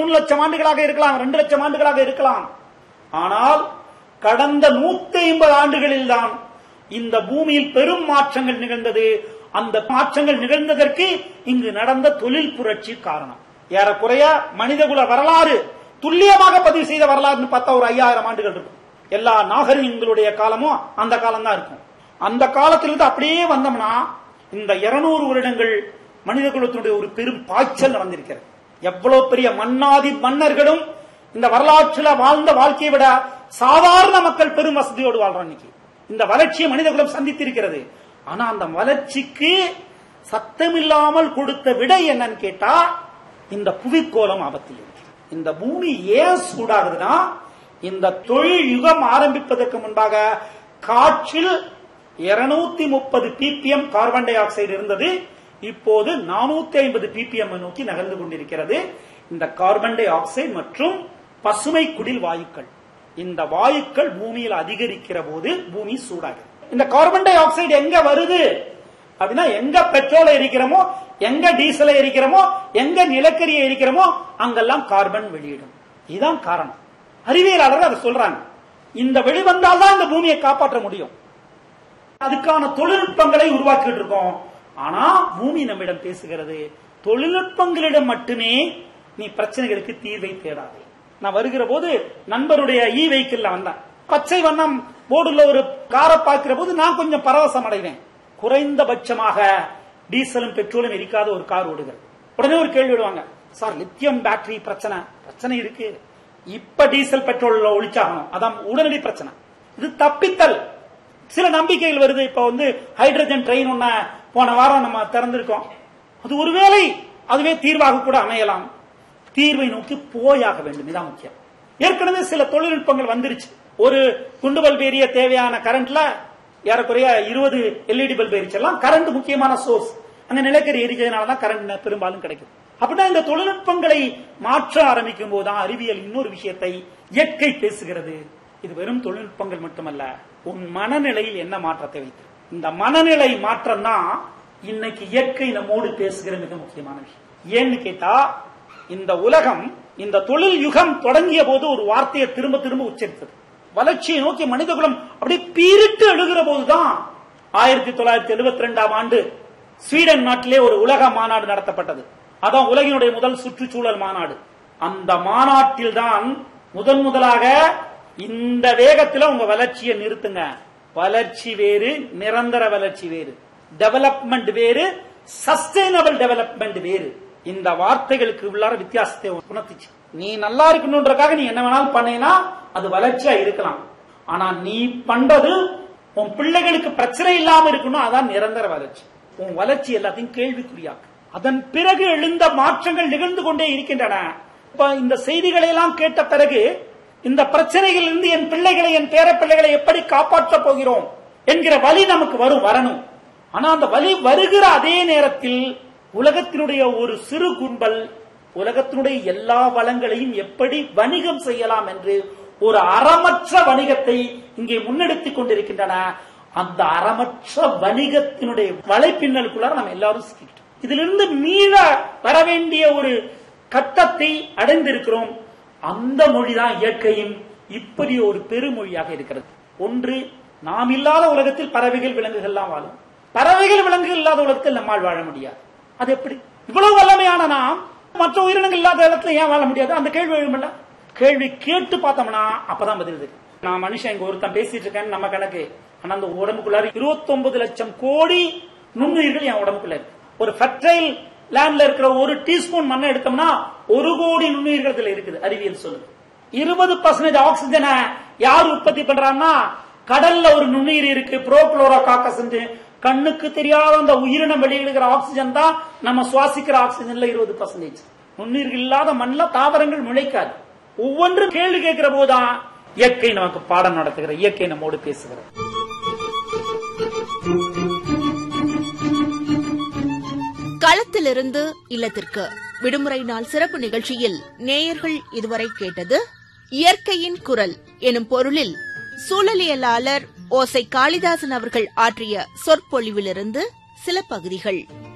மூணு லட்சம் ஆண்டுகளாக இருக்கலாம் ரெண்டு லட்சம் ஆண்டுகளாக இருக்கலாம் ஆனால் கடந்த நூத்தி ஐம்பது ஆண்டுகளில் தான் இந்த பூமியில் பெரும் மாற்றங்கள் நிகழ்ந்தது அந்த மாற்றங்கள் நிகழ்ந்ததற்கு இங்கு நடந்த தொழில் புரட்சி காரணம் ஏறக்குறைய மனிதகுல வரலாறு துல்லியமாக பதிவு செய்த வரலாறுன்னு பார்த்தா ஒரு ஐயாயிரம் ஆண்டுகள் இருக்கும் எல்லா நாகரிகங்களுடைய காலமும் அந்த காலம் தான் இருக்கும் அந்த காலத்திலிருந்து அப்படியே வந்தோம்னா இந்த இருநூறு வருடங்கள் மனித குலத்தினுடைய ஒரு பெரும் பாய்ச்சல் நடந்திருக்கிறது எவ்வளவு பெரிய மன்னாதி மன்னர்களும் இந்த வரலாற்றுல வாழ்ந்த வாழ்க்கையை விட சாதாரண மக்கள் பெரும் வசதியோடு வாழ்றோம் இன்னைக்கு இந்த வளர்ச்சியை மனித குலம் சந்தித்திருக்கிறது ஆனா அந்த வளர்ச்சிக்கு சத்தமில்லாமல் கொடுத்த விடை என்னன்னு கேட்டா இந்த புவிக்கோளம் ஆபத்தில் இருக்கு இந்த பூமி ஏன் சூடாகுதுன்னா இந்த தொழில் யுகம் ஆரம்பிப்பதற்கு முன்பாக காற்றில் 230 முப்பது பிபிஎம் கார்பன் டை ஆக்சைடு இருந்தது இப்போது 450 ஐம்பது பிபிஎம் நோக்கி நகர்ந்து கொண்டிருக்கிறது இந்த கார்பன் டை ஆக்சைடு மற்றும் பசுமை குடில் வாயுக்கள் இந்த வாயுக்கள் பூமியில் அதிகரிக்கிற போது பூமி சூடாகுது இந்த கார்பன் டை ஆக்சைடு எங்க வருது அப்படின்னா எங்க பெட்ரோலை எரிக்கிறோமோ எங்க டீசலை எரிக்கிறோமோ எங்க நிலக்கரியை எரிக்கிறோமோ அங்கெல்லாம் கார்பன் வெளியிடும் இதுதான் காரணம் அறிவியலாளர்கள் அதை சொல்றாங்க இந்த வெளிவந்தால் தான் இந்த பூமியை காப்பாற்ற முடியும் அதுக்கான தொழில்நுட்பங்களை உருவாக்கிட்டு இருக்கோம் ஆனா பூமி நம்மிடம் பேசுகிறது தொழில்நுட்பங்களிடம் மட்டுமே நீ பிரச்சனைகளுக்கு தீர்வை தேடாதே நான் வருகிற போது நண்பருடைய இ வெஹிக்கிள்ல வந்தேன் பச்சை வண்ணம் போர்டுல ஒரு காரை பார்க்கிற போது நான் கொஞ்சம் பரவசம் அடைவேன் குறைந்தபட்சமாக டீசலும் பெட்ரோலும் எரிக்காத ஒரு கார் ஓடுகிறது உடனே ஒரு கேள்வி விடுவாங்க சார் லித்தியம் பேட்டரி பிரச்சனை பிரச்சனை இருக்கு இப்ப டீசல் பெட்ரோல்ல ஒழிச்சாகணும் அதான் உடனடி பிரச்சனை இது தப்பித்தல் சில நம்பிக்கைகள் வருது இப்ப வந்து ஹைட்ரஜன் ட்ரெயின் ஒண்ண போன வாரம் நம்ம திறந்திருக்கோம் அது ஒருவேளை அதுவே தீர்வாக கூட அமையலாம் தீர்வை நோக்கி போயாக வேண்டும் இதான் முக்கியம் ஏற்கனவே சில தொழில்நுட்பங்கள் வந்துருச்சு ஒரு குண்டு பல்பு எரிய தேவையான கரண்ட்ல ஏறக்குறைய இருபது எல்இடி பல்பு எரிச்செல்லாம் கரண்ட் முக்கியமான சோர்ஸ் அங்க நிலக்கரி எரிச்சதுனால தான் கரண்ட் பெரும்பாலும் கிடைக்கும் அப்படின்னா இந்த தொழில்நுட்பங்களை மாற்ற ஆரம்பிக்கும் போதுதான் அறிவியல் இன்னொரு விஷயத்தை இயற்கை பேசுகிறது இது வெறும் தொழில்நுட்பங்கள் மட்டுமல்ல உன் மனநிலையில் என்ன மாற்றத்தை வைத்து இந்த மனநிலை மாற்றம் தான் இன்னைக்கு இயற்கை நம்மோடு பேசுகிற மிக முக்கியமான விஷயம் ஏன்னு கேட்டா இந்த உலகம் இந்த தொழில் யுகம் தொடங்கிய போது ஒரு வார்த்தையை திரும்ப திரும்ப உச்சரித்தது வளர்ச்சியை நோக்கி மனிதகுலம் அப்படியே பீரிட்டு எழுகிற போதுதான் ஆயிரத்தி தொள்ளாயிரத்தி எழுபத்தி ரெண்டாம் ஆண்டு ஸ்வீடன் நாட்டிலே ஒரு உலக மாநாடு நடத்தப்பட்டது அதான் உலகினுடைய முதல் சுற்றுச்சூழல் மாநாடு அந்த மாநாட்டில் தான் முதன் முதலாக இந்த வேகத்துல உங்க வளர்ச்சியை நிறுத்துங்க வளர்ச்சி வேறு நிரந்தர வளர்ச்சி வேறு டெவலப்மெண்ட் வேறு சஸ்டைனபிள் டெவலப்மெண்ட் வேறு இந்த வார்த்தைகளுக்கு உள்ளார வித்தியாசத்தை உணர்த்துச்சு நீ நல்லா இருக்கணும்ன்றக்காக நீ என்ன வேணாலும் பண்ணீங்கன்னா அது வளர்ச்சியா இருக்கலாம் ஆனா நீ பண்றது உன் பிள்ளைகளுக்கு பிரச்சனை இல்லாம இருக்கணும் அதான் நிரந்தர வளர்ச்சி உன் வளர்ச்சி எல்லாத்தையும் கேள்விக்குறியாக்கு அதன் பிறகு எழுந்த மாற்றங்கள் நிகழ்ந்து கொண்டே இருக்கின்றன இப்ப இந்த செய்திகளை எல்லாம் கேட்ட பிறகு இந்த பிரச்சனைகளிலிருந்து என் பிள்ளைகளை என் பேர பிள்ளைகளை எப்படி காப்பாற்றப் போகிறோம் என்கிற வழி நமக்கு வரும் வரணும் ஆனா அந்த வழி வருகிற அதே நேரத்தில் உலகத்தினுடைய ஒரு சிறு கும்பல் உலகத்தினுடைய எல்லா வளங்களையும் எப்படி வணிகம் செய்யலாம் என்று ஒரு அறமற்ற வணிகத்தை இங்கே முன்னெடுத்துக் கொண்டிருக்கின்றன அந்த அறமற்ற வணிகத்தினுடைய வலைப்பின்னலுக்குள்ளார நம்ம எல்லாரும் சிக்கிட்டோம் இதிலிருந்து மீள வர வேண்டிய ஒரு கட்டத்தை அடைந்திருக்கிறோம் அந்த மொழிதான் இயற்கையின் இப்படி ஒரு பெருமொழியாக இருக்கிறது ஒன்று நாம் இல்லாத உலகத்தில் பறவைகள் விலங்குகள் எல்லாம் வாழும் பறவைகள் விலங்குகள் இல்லாத உலகத்தில் நம்மால் வாழ முடியாது அது எப்படி இவ்வளவு வல்லமையான நாம் மற்ற உயிரினங்கள் இல்லாத இடத்துல ஏன் வாழ முடியாது அந்த கேள்வி எழுமல்ல கேள்வி கேட்டு பார்த்தோம்னா அப்பதான் பதில் தெரியும் நான் மனுஷன் இங்க ஒருத்தன் பேசிட்டு இருக்கேன்னு நம்ம கணக்கு ஆனா அந்த உடம்புக்குள்ளார இருபத்தி ஒன்பது லட்சம் கோடி நுண்ணுயிர்கள் என் உடம்புக்குள்ள இருக்கு ஒரு ஃபெர்டைல் லேண்ட்ல இருக்கிற ஒரு டீஸ்பூன் மண்ணை எடுத்தோம்னா ஒரு கோடி நுண்ணுயிர்கள் இதுல இருக்குது அறிவியல் சொல்லுது இருபது பர்சன்டேஜ் ஆக்சிஜனை யார் உற்பத்தி பண்றாங்கன்னா கடல்ல ஒரு நுண்ணுயிர் இருக்கு ப்ரோக்ளோரோ காக்கஸ் கண்ணுக்கு தெரியாத அந்த உயிரினம் வெளியிடுகிற ஆக்சிஜன் தான் நம்ம சுவாசிக்கிற ஆக்சிஜன்ல இருபது பர்சன்டேஜ் நுண்ணுயிர்கள் இல்லாத மண்ணில் தாவரங்கள் முளைக்காது ஒவ்வொன்றும் கேள்வி கேட்கிற போதுதான் இயற்கை நமக்கு பாடம் நடத்துகிற இயற்கை நம்மோடு பேசுகிறது களத்திலிருந்து இல்லத்திற்கு விடுமுறை நாள் சிறப்பு நிகழ்ச்சியில் நேயர்கள் இதுவரை கேட்டது இயற்கையின் குரல் எனும் பொருளில் சூழலியலாளர் ஓசை காளிதாசன் அவர்கள் ஆற்றிய சொற்பொழிவிலிருந்து சில பகுதிகள்